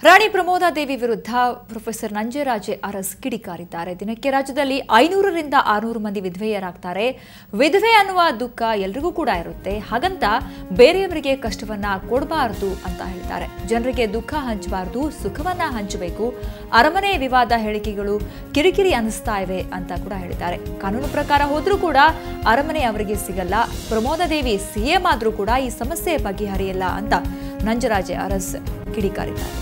ರಾಣಿ ಪ್ರಮೋದಾದೇವಿ ವಿರುದ್ಧ ಪ್ರೊಫೆಸರ್ ನಂಜರಾಜೆ ಅರಸ್ ಕಿಡಿಕಾರಿದ್ದಾರೆ ದಿನಕ್ಕೆ ರಾಜ್ಯದಲ್ಲಿ ಐನೂರರಿಂದ ಆರುನೂರು ಮಂದಿ ವಿಧವೆಯರಾಗ್ತಾರೆ ವಿಧವೆ ಅನ್ನುವ ದುಃಖ ಎಲ್ರಿಗೂ ಕೂಡ ಇರುತ್ತೆ ಹಾಗಂತ ಬೇರೆಯವರಿಗೆ ಕಷ್ಟವನ್ನ ಕೊಡಬಾರದು ಅಂತ ಹೇಳ್ತಾರೆ ಜನರಿಗೆ ದುಃಖ ಹಂಚಬಾರದು ಸುಖವನ್ನ ಹಂಚಬೇಕು ಅರಮನೆ ವಿವಾದ ಹೇಳಿಕೆಗಳು ಕಿರಿಕಿರಿ ಅನ್ನಿಸ್ತಾ ಇವೆ ಅಂತ ಕೂಡ ಹೇಳಿದ್ದಾರೆ ಕಾನೂನು ಪ್ರಕಾರ ಹೋದ್ರೂ ಕೂಡ ಅರಮನೆ ಅವರಿಗೆ ಸಿಗಲ್ಲ ಪ್ರಮೋದಾದೇವಿ ಸಿಎಂ ಆದ್ರೂ ಕೂಡ ಈ ಸಮಸ್ಯೆ ಬಗೆಹರಿಯಲ್ಲ ಅಂತ ನಂಜರಾಜೆ ಅರಸ್ ಕಿಡಿಕಾರಿದ್ದಾರೆ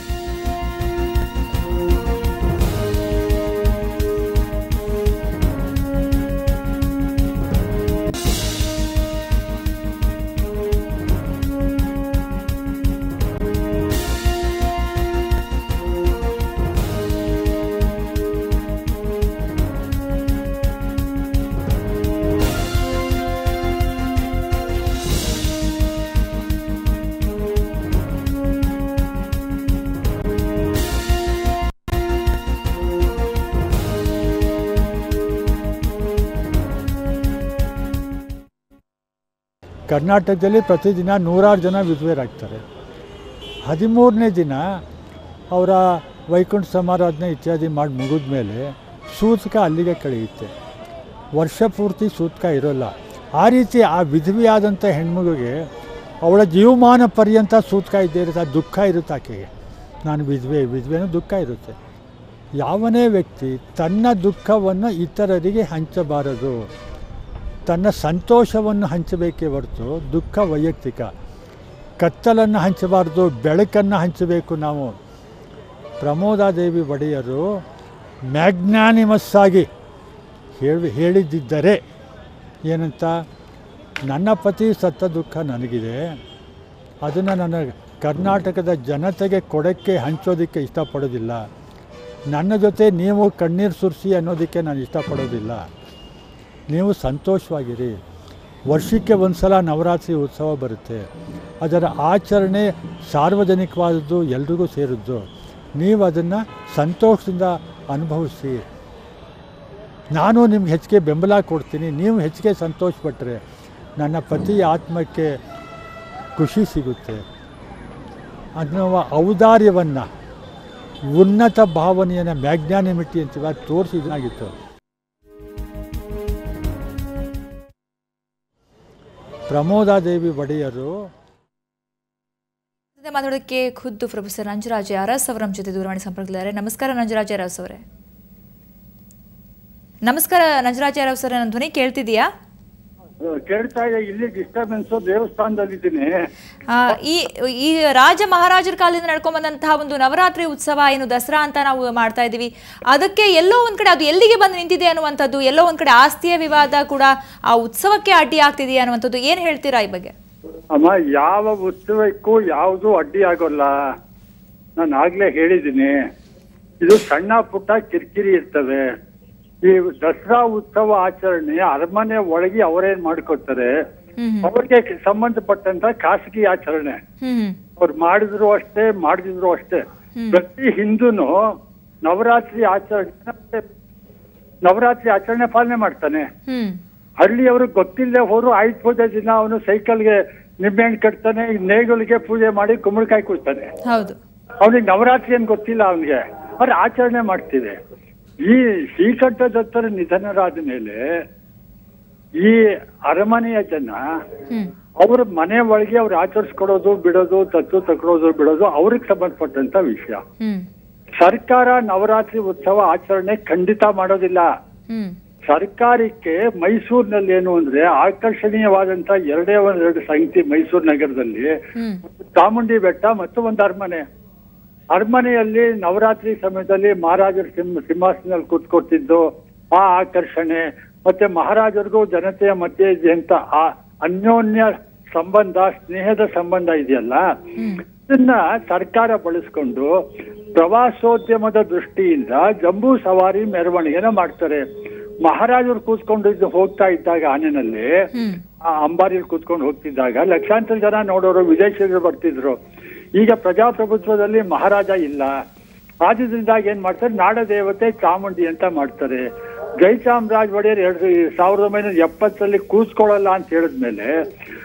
ಕರ್ನಾಟಕದಲ್ಲಿ ಪ್ರತಿದಿನ ನೂರಾರು ಜನ ವಿಧವೆಯರಾಗ್ತಾರೆ ಹದಿಮೂರನೇ ದಿನ ಅವರ ವೈಕುಂಠ ಸಮಾರಾಧನೆ ಇತ್ಯಾದಿ ಮಾಡಿ ಮುಗಿದ ಮೇಲೆ ಸೂತಕ ಅಲ್ಲಿಗೆ ಕಳೆಯುತ್ತೆ ವರ್ಷ ಪೂರ್ತಿ ಸೂತಕ ಇರೋಲ್ಲ ಆ ರೀತಿ ಆ ವಿಧವೆಯಾದಂಥ ಹೆಣ್ಮಗುಗೆ ಅವಳ ಜೀವಮಾನ ಪರ್ಯಂತ ಸೂತಕ ಇದ್ದೇ ಇರುತ್ತೆ ಆ ದುಃಖ ಇರುತ್ತೆ ಆಕೆಗೆ ನಾನು ವಿಧವೆ ವಿಧವೆನೂ ದುಃಖ ಇರುತ್ತೆ ಯಾವನೇ ವ್ಯಕ್ತಿ ತನ್ನ ದುಃಖವನ್ನು ಇತರರಿಗೆ ಹಂಚಬಾರದು ತನ್ನ ಸಂತೋಷವನ್ನು ಹಂಚಬೇಕೇ ಹೊರತು ದುಃಖ ವೈಯಕ್ತಿಕ ಕತ್ತಲನ್ನು ಹಂಚಬಾರ್ದು ಬೆಳಕನ್ನು ಹಂಚಬೇಕು ನಾವು ಪ್ರಮೋದಾದೇವಿ ಒಡೆಯರು ಮ್ಯಾಗ್ನಾನಿಮಸ್ ಆಗಿ ಹೇಳಿ ಹೇಳಿದ್ದಿದ್ದರೆ ಏನಂತ ನನ್ನ ಪತಿ ಸತ್ತ ದುಃಖ ನನಗಿದೆ ಅದನ್ನು ನನ್ನ ಕರ್ನಾಟಕದ ಜನತೆಗೆ ಕೊಡೋಕ್ಕೆ ಹಂಚೋದಕ್ಕೆ ಇಷ್ಟಪಡೋದಿಲ್ಲ ನನ್ನ ಜೊತೆ ನೀವು ಕಣ್ಣೀರು ಸುರಿಸಿ ಅನ್ನೋದಕ್ಕೆ ನಾನು ಇಷ್ಟಪಡೋದಿಲ್ಲ ನೀವು ಸಂತೋಷವಾಗಿರಿ ವರ್ಷಕ್ಕೆ ಒಂದು ಸಲ ನವರಾತ್ರಿ ಉತ್ಸವ ಬರುತ್ತೆ ಅದರ ಆಚರಣೆ ಸಾರ್ವಜನಿಕವಾದದ್ದು ಎಲ್ರಿಗೂ ಸೇರಿದ್ದು ನೀವು ಅದನ್ನು ಸಂತೋಷದಿಂದ ಅನುಭವಿಸಿ ನಾನು ನಿಮ್ಗೆ ಹೆಚ್ಚಿಗೆ ಬೆಂಬಲ ಕೊಡ್ತೀನಿ ನೀವು ಹೆಚ್ಚಿಗೆ ಸಂತೋಷಪಟ್ಟರೆ ನನ್ನ ಪತಿ ಆತ್ಮಕ್ಕೆ ಖುಷಿ ಸಿಗುತ್ತೆ ಅನ್ನುವ ಔದಾರ್ಯವನ್ನು ಉನ್ನತ ಭಾವನೆಯನ್ನು ಮ್ಯಾಗ್ನಾನಿಮಿಟಿ ಅಂತೀವಿ ಅದು ತೋರಿಸಿದಾಗಿತ್ತು ಪ್ರಮೋದಾದೇವಿ ಒಡೆಯರು ಜೊತೆ ಮಾತಾಡೋದಕ್ಕೆ ಖುದ್ದು ಪ್ರೊಫೆಸರ್ ನಂಜರಾಜೆ ಅರಸ್ ಅವರ ನಮ್ಮ ಜೊತೆ ದೂರವಾಣಿ ಸಂಪರ್ಕದಲ್ಲಿದ್ದಾರೆ ನಮಸ್ಕಾರ ನಂಜರಾಜೆ ಅರಸ್ ಅವರೇ ನಮಸ್ಕಾರ ನಂಜರಾಜೆ ಅರಸ್ ಅವರೇ ನನ್ನ ಧ್ವನಿ ಕೇಳ್ತಿದೆಯಾ ಕೇಳ್ತಾ ಇದೆ ಇಲ್ಲಿ ಡಿಸ್ಟರ್ಬೆನ್ಸ್ ದೇವಸ್ಥಾನದಲ್ಲಿದ್ದೀನಿ ಆ, ಈ ಈ ರಾಜ ಮಹಾರಾಜರ ಕಾಲದಿಂದ ನಡ್ಕೊಂಬಂದಂತಹ ಒಂದು ನವರಾತ್ರಿ ಉತ್ಸವ ಏನು ದಸರಾ ಅಂತ ನಾವು ಮಾಡ್ತಾ ಇದ್ದೀವಿ ಅದಕ್ಕೆ ಎಲ್ಲೋ ಒಂದ್ ಕಡೆ ಅದು ಎಲ್ಲಿಗೆ ಬಂದು ನಿಂತಿದೆ ಅನ್ನುವಂಥದ್ದು ಎಲ್ಲೋ ಒಂದ್ ಕಡೆ ಆಸ್ತಿಯ ವಿವಾದ ಕೂಡ ಆ ಉತ್ಸವಕ್ಕೆ ಅಡ್ಡಿ ಆಗ್ತಿದೆಯಾ ಅನ್ನುವಂಥದ್ದು ಏನ್ ಹೇಳ್ತೀರಾ ಈ ಬಗ್ಗೆ ಅಮ್ಮ ಯಾವ ಉತ್ಸವಕ್ಕೂ ಯಾವುದು ಅಡ್ಡಿ ಆಗೋಲ್ಲ ನಾನು ಆಗ್ಲೇ ಹೇಳಿದ್ದೀನಿ ಇದು ಸಣ್ಣ ಪುಟ್ಟ ಕಿರಿಕಿರಿ ಇರ್ತವೆ ಈ ದಸರಾ ಉತ್ಸವ ಆಚರಣೆ ಅರಮನೆ ಒಳಗೆ ಅವರೇನ್ ಮಾಡ್ಕೊತಾರೆ ಹ್ಮ್ ಅವ್ರಿಗೆ ಸಂಬಂಧಪಟ್ಟಂತ ಖಾಸಗಿ ಆಚರಣೆ ಹ್ಮ್ ಹ್ಮ್ ಅವ್ರು ಮಾಡಿದ್ರು ಅಷ್ಟೇ ಮಾಡದಿದ್ರು ಅಷ್ಟೇ ಪ್ರತಿ ಹಿಂದೂನು ನವರಾತ್ರಿ ಆಚರಣೆ ನವರಾತ್ರಿ ಆಚರಣೆ ಪಾಲನೆ ಮಾಡ್ತಾನೆ ಹ್ಮ್ ಹಳ್ಳಿಯವ್ರಿಗೆ ಗೊತ್ತಿಲ್ಲದೆ ಹೋದ್ರು ಆಯುಧ ಪೂಜೆ ದಿನ ಅವನು ಸೈಕಲ್ಗೆ ನಿಂಬೆಹಣ್ಣು ಕಟ್ತಾನೆ ಈ ನೇಗುಲಿಗೆ ಪೂಜೆ ಮಾಡಿ ಕುಂಬಳಕಾಯಿ ಕೂಡ್ತಾನೆ ಹೌದು ಅವನಿಗೆ ನವರಾತ್ರಿ ಏನ್ ಗೊತ್ತಿಲ್ಲ ಅವನಿಗೆ ಅವ್ರು ಆಚರಣೆ ಮಾಡ್ತೀವಿ ಈ ಶ್ರೀಕಂಠ ದತ್ತರ ನಿಧನರಾದ ಮೇಲೆ ಈ ಅರಮನೆಯ ಜನ ಹ್ಮ್ ಅವ್ರ ಮನೆ ಒಳಗೆ ಅವ್ರು ಆಚರಿಸ್ಕೊಡೋದು ಬಿಡೋದು ತತ್ತು ತಗೊಳೋದು ಬಿಡೋದು ಅವ್ರಿಗೆ ಸಂಬಂಧಪಟ್ಟಂತ ವಿಷಯ ಹ್ಮ್ ಸರ್ಕಾರ ನವರಾತ್ರಿ ಉತ್ಸವ ಆಚರಣೆ ಖಂಡಿತ ಮಾಡೋದಿಲ್ಲ ಹ್ಮ್ ಸರ್ಕಾರಕ್ಕೆ ಮೈಸೂರಿನಲ್ಲಿ ಏನು ಅಂದ್ರೆ ಆಕರ್ಷಣೀಯವಾದಂತ ಎರಡೇ ಒಂದೆರಡು ಸಂಗತಿ ಮೈಸೂರು ನಗರದಲ್ಲಿ ಹ್ಮ್ ಚಾಮುಂಡಿ ಬೆಟ್ಟ ಮತ್ತು ಒಂದು ಅರಮನೆ ಅರಮನೆಯಲ್ಲಿ ನವರಾತ್ರಿ ಸಮಯದಲ್ಲಿ ಮಹಾರಾಜರು ಸಿಂಹ ಸಿಂಹಾಸನದಲ್ಲಿ ಕೂತ್ಕೊಡ್ತಿದ್ದು ಆ ಆಕರ್ಷಣೆ ಮತ್ತೆ ಮಹಾರಾಜರಿಗೂ ಜನತೆಯ ಮಧ್ಯೆ ಇದೆಯಂತ ಆ ಅನ್ಯೋನ್ಯ ಸಂಬಂಧ ಸ್ನೇಹದ ಸಂಬಂಧ ಇದೆಯಲ್ಲ ಹ್ಮ್ ಇದನ್ನ ಸರ್ಕಾರ ಬಳಸ್ಕೊಂಡು ಪ್ರವಾಸೋದ್ಯಮದ ದೃಷ್ಟಿಯಿಂದ ಜಂಬೂ ಸವಾರಿ ಮೆರವಣಿಗೆನ ಮಾಡ್ತಾರೆ ಮಹಾರಾಜರು ಕೂತ್ಕೊಂಡಿದ್ದು ಹೋಗ್ತಾ ಇದ್ದಾಗ ಆನೆನಲ್ಲಿ ಹ್ಮ್ ಆ ಅಂಬಾರಿಯಲ್ಲಿ ಕೂತ್ಕೊಂಡು ಹೋಗ್ತಿದ್ದಾಗ ಲಕ್ಷಾಂತರ ಜನ ನೋಡೋರು ವಿದೇಶಿಗರು ಬರ್ತಿದ್ರು ಈಗ ಪ್ರಜಾಪ್ರಭುತ್ವದಲ್ಲಿ ಮಹಾರಾಜ ಇಲ್ಲ ಆದ್ರಿಂದ ಏನ್ ಮಾಡ್ತಾರೆ ನಾಡದೇವತೆ ಚಾಮುಂಡಿ ಅಂತ ಮಾಡ್ತಾರೆ ಜಯಚಾಮರಾಜ್ ಒಡೆಯರ್ ಎರಡು ಸಾವಿರದ ಒಂಬೈನೂರ ಎಪ್ಪತ್ತರಲ್ಲಿ ಕೂತ್ಕೊಳ್ಳಲ್ಲ ಅಂತ ಹೇಳಿದ್ಮೇಲೆ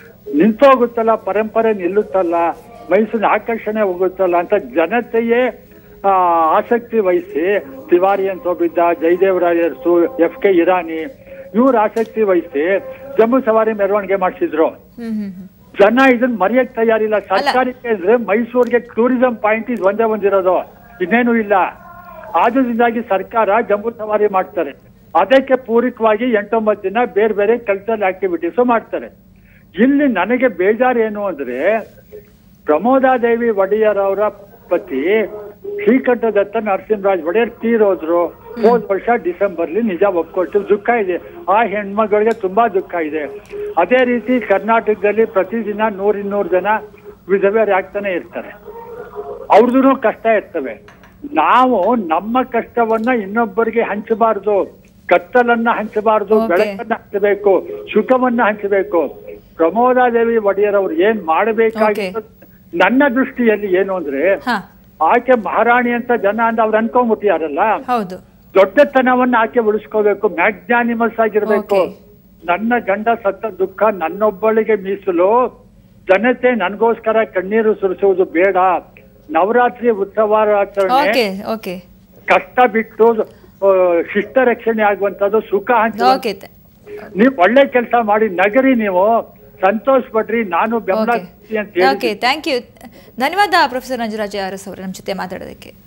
ನಿಂತೋಗುತ್ತಲ್ಲ ಪರಂಪರೆ ನಿಲ್ಲುತ್ತಲ್ಲ ಮೈಸೂರಿನ ಆಕರ್ಷಣೆ ಹೋಗುತ್ತಲ್ಲ ಅಂತ ಜನತೆಯೇ ಆ, ಆಸಕ್ತಿ ವಹಿಸಿ ತಿವಾರಿ ಅಂತ ಒಬ್ಬಿದ್ದ ಜಯದೇವರಾಯ ಅರಸು ಎಫ್ ಕೆ ಇರಾನಿ ಇವ್ರು ಆಸಕ್ತಿ ವಹಿಸಿ ಜಂಬೂ ಸವಾರಿ ಮೆರವಣಿಗೆ ಮಾಡಿಸಿದ್ರು ಹ್ಮ್ ಹ್ಮ್ ಹ್ಮ್ ಜನ ಇದನ್ನ ಮರೆಯಕ್ ತಯಾರಿಲ್ಲ ಸರ್ಕಾರಕ್ಕೆ ಅಂದ್ರೆ ಮೈಸೂರಿಗೆ ಟೂರಿಸಂ ಪಾಯಿಂಟ್ ಇದು ಒಂದೇ ಒಂದಿರೋದು ಇನ್ನೇನು ಇಲ್ಲ ಆದ್ರಿಂದಾಗಿ ಸರ್ಕಾರ ಜಂಬೂ ಸವಾರಿ ಮಾಡ್ತಾರೆ ಅದಕ್ಕೆ ಪೂರಕವಾಗಿ ಎಂಟೊಂಬತ್ತು ದಿನ ಬೇರೆ ಬೇರೆ ಕಲ್ಚರಲ್ ಆಕ್ಟಿವಿಟೀಸ್ ಮಾಡ್ತಾರೆ ಇಲ್ಲಿ ನನಗೆ ಬೇಜಾರು ಏನು ಅಂದ್ರೆ ಪ್ರಮೋದಾದೇವಿ ಒಡೆಯರ್ ಅವರ ಪತಿ ಶ್ರೀಕಂಠದತ್ತ ನರಸಿಂಹರಾಜ್ ಒಡೆಯರ್ ತೀರೋದ್ರು ಹೋದ ವರ್ಷ ಡಿಸೆಂಬರ್ಲಿ ನಿಜ ಒಪ್ಕೊಟ್ಟು ದುಃಖ ಇದೆ ಆ ಹೆಣ್ಮಗಳಿಗೆ ತುಂಬಾ ದುಃಖ ಇದೆ ಅದೇ ರೀತಿ ಕರ್ನಾಟಕದಲ್ಲಿ ಪ್ರತಿದಿನ ನೂರಿನ್ನೂರು ಜನ ವಿಧವೆಯರಾಗ್ತಾನೆ ಇರ್ತಾರೆ ಅವ್ರದ್ದು ಕಷ್ಟ ಇರ್ತವೆ ನಾವು ನಮ್ಮ ಕಷ್ಟವನ್ನ ಇನ್ನೊಬ್ಬರಿಗೆ ಹಂಚಬಾರ್ದು ಕತ್ತಲನ್ನ ಹಂಚಬಾರ್ದು Okay. ಬೆಳಕನ್ನ ಹಂಚಬೇಕು ಸುಖವನ್ನ ಹಂಚಬೇಕು ಪ್ರಮೋದಾದೇವಿ ಒಡೆಯರ್ ಅವ್ರು ಏನ್ ಮಾಡಬೇಕಾಗಿತ್ತು ನನ್ನ ದೃಷ್ಟಿಯಲ್ಲಿ ಏನು ಅಂದ್ರೆ ಹಾ ಆಕೆ ಮಹಾರಾಣಿ ಅಂತ ಜನ ಅಂತ ಅವ್ರು ಅನ್ಕೊಂಡ್ಬಿಟ್ಟಿಯಾರಲ್ಲ ಹೌದು ದೊಡ್ಡತನವನ್ನ ಆಕೆ ಉಳಿಸ್ಕೋಬೇಕು ಮ್ಯಾಗ್ನಾನಿಮಸ್ ಆಗಿರ್ಬೇಕು Okay. ನನ್ನ ಗಂಡ ಸತ್ತ ದುಃಖ ನನ್ನೊಬ್ಬಳಿಗೆ ಮೀಸಲು ಜನತೆ ನನಗೋಸ್ಕರ ಕಣ್ಣೀರು ಸುರಿಸುವುದು ಬೇಡ ನವರಾತ್ರಿ ಉತ್ಸವಾಚರಣೆ ಓಕೆ ಓಕೆ ಕಷ್ಟ ಬಿಟ್ಟು ಆ, ಶಿಷ್ಟ ರಕ್ಷಣೆ ಆಗುವಂತದ್ದು ಸುಖ ಹಂಚ ಓಕೆ ನೀವು ಒಳ್ಳೆ ಕೆಲಸ ಮಾಡಿ ನಗರಿ ನೀವು ಸಂತೋಷ ಪಡ್ರಿ ನಾನು ಬೆಂಬಲ ಓಕೆ ಕೊಡ್ತೀನಿ ಅಂತ ಹೇಳಿ ಓಕೆ ಥ್ಯಾಂಕ್ ಯು ಧನ್ಯವಾದ ಪ್ರೊಫೆಸರ್ ನಂಜರಾಜ ಅರಸ್ ಅವರು ನಮ್ಮ ಜೊತೆ ಮಾತಾಡೋದಕ್ಕೆ